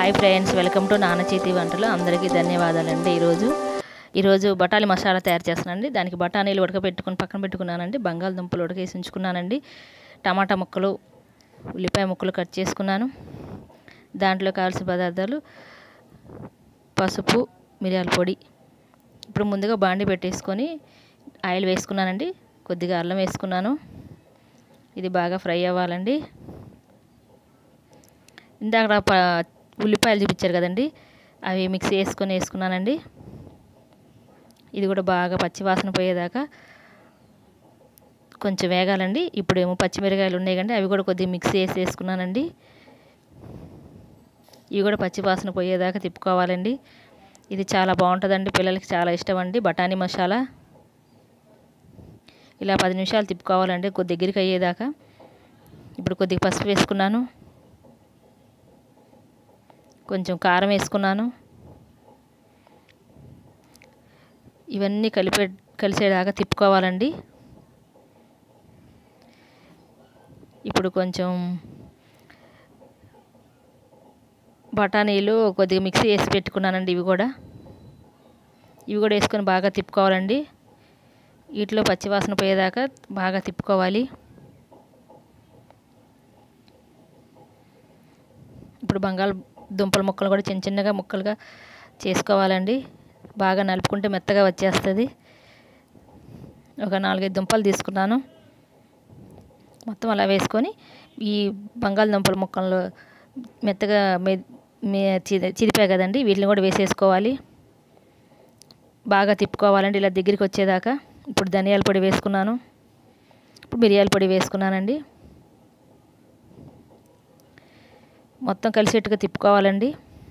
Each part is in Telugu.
హాయ్ ఫ్రెండ్స్ వెల్కమ్ టు నాన్న చేతి వంటలు అందరికీ ధన్యవాదాలండి ఈరోజు ఈరోజు బఠానీ మసాలా తయారు చేస్తున్నానండి దానికి బఠానీలు ఉడకబెట్టుకుని పక్కన పెట్టుకున్నానండి బంగాళదుంపలు ఉడకేసి ఉంచుకున్నానండి టమాటా ముక్కలు ఉల్లిపాయ ముక్కలు కట్ చేసుకున్నాను దాంట్లో కావాల్సిన పదార్థాలు పసుపు మిరియాల పొడి ఇప్పుడు ముందుగా బాండి పెట్టేసుకొని ఆయిల్ వేసుకున్నానండి కొద్దిగా అల్లం వేసుకున్నాను ఇది బాగా ఫ్రై అవ్వాలండి ఇందాక ప ఉల్లిపాయలు చూపించారు కదండి అవి మిక్సీ వేసుకొని వేసుకున్నానండి ఇది కూడా బాగా పచ్చివాసన పోయేదాకా కొంచెం వేగాలండి ఇప్పుడేమో పచ్చిమిరకాయలు ఉన్నాయి కండి అవి కూడా కొద్దిగా మిక్సీ వేసి వేసుకున్నానండి ఇవి కూడా పచ్చివాసన పోయేదాకా తిప్పుకోవాలండి ఇది చాలా బాగుంటుందండి పిల్లలకి చాలా ఇష్టం అండి బఠానీ మసాలా ఇలా పది నిమిషాలు తిప్పుకోవాలండి కొద్ది దగ్గరికి అయ్యేదాకా ఇప్పుడు కొద్దిగా పసుపు వేసుకున్నాను కొంచెం కారం వేసుకున్నాను ఇవన్నీ కలిపే కలిసేదాకా తిప్పుకోవాలండి ఇప్పుడు కొంచెం బఠానీలు కొద్దిగా మిక్సీ వేసి పెట్టుకున్నానండి ఇవి కూడా ఇవి కూడా వేసుకొని బాగా తిప్పుకోవాలండి వీటిలో పచ్చివాసన పోయేదాకా బాగా తిప్పుకోవాలి ఇప్పుడు బంగాళ దుంపల ముక్కలు కూడా చిన్న చిన్నగా ముక్కలుగా చేసుకోవాలండి బాగా నలుపుకుంటే మెత్తగా వచ్చేస్తుంది ఒక నాలుగైదు దుంపలు తీసుకున్నాను మొత్తం అలా వేసుకొని ఈ బంగాళదుంపల ముక్కలు మెత్తగా చిదిపా కదండి వీటిని కూడా వేసేసుకోవాలి బాగా తిప్పుకోవాలండి ఇలా దగ్గరికి వచ్చేదాకా ఇప్పుడు ధనియాల పొడి వేసుకున్నాను ఇప్పుడు మిరియాల పొడి వేసుకున్నానండి మొత్తం కలిసేట్టుగా తిప్పుకోవాలండి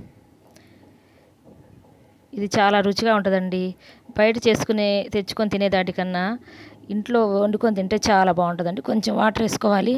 ఇది చాలా రుచిగా ఉంటుందండి బయట చేసుకునే తెచ్చుకొని తినేదాటికన్నా ఇంట్లో వండుకొని తింటే చాలా బాగుంటుందండి కొంచెం వాటర్ వేసుకోవాలి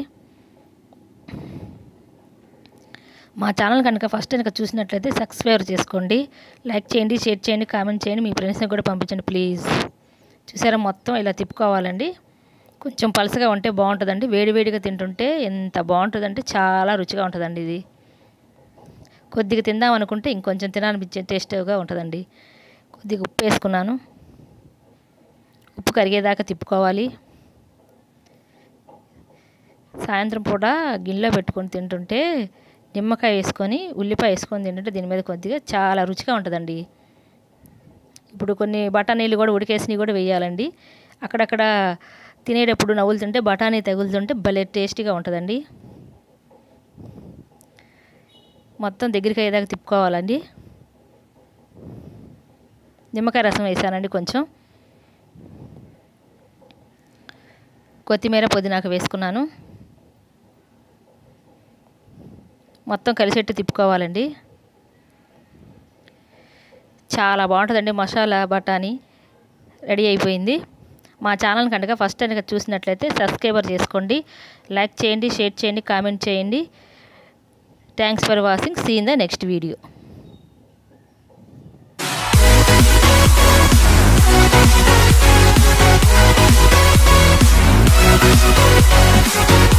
మా ఛానల్ కనుక ఫస్ట్ కనుక చూసినట్లయితే సబ్స్క్రైబ్ చేసుకోండి లైక్ చేయండి షేర్ చేయండి కామెంట్ చేయండి మీ ఫ్రెండ్స్ని కూడా పంపించండి ప్లీజ్ చూసారా మొత్తం ఇలా తిప్పుకోవాలండి కొంచెం పలసగా ఉంటే బాగుంటుందండి వేడివేడిగా తింటుంటే ఎంత బాగుంటుందంటే చాలా రుచిగా ఉంటుందండి ఇది కొద్దిగా తిందాం అనుకుంటే ఇంకొంచెం తినాలనిపించే టేస్ట్గా ఉంటుందండి కొద్దిగా ఉప్పు వేసుకున్నాను ఉప్పు కరిగేదాకా తిప్పుకోవాలి సాయంత్రం పూట గిన్నెలో పెట్టుకొని తింటుంటే నిమ్మకాయ వేసుకొని ఉల్లిపాయ వేసుకొని తింటుంటే దీని మీద కొద్దిగా చాలా రుచిగా ఉంటుందండి ఇప్పుడు కొన్ని బఠానీలు కూడా ఉడికేసినవి కూడా వేయాలండి అక్కడక్కడ తినేటప్పుడు నవ్వులుతుంటే బఠానీ తగులుతుంటే భలే టేస్టీగా ఉంటుందండి మొత్తం దగ్గరికి అయ్యేదాకా తిప్పుకోవాలండి నిమ్మకాయ రసం వేసానండి కొంచెం కొత్తిమీర పుదీనాకు వేసుకున్నాను మొత్తం కలిసేట్టు తిప్పుకోవాలండి చాలా బాగుంటుందండి మసాలా బఠానీ రెడీ అయిపోయింది మా ఛానల్ కనుక ఫస్ట్ కనుక చూసినట్లయితే సబ్స్క్రైబర్ చేసుకోండి లైక్ చేయండి షేర్ చేయండి కామెంట్ చేయండి thanks for watching see in the next video Thank you.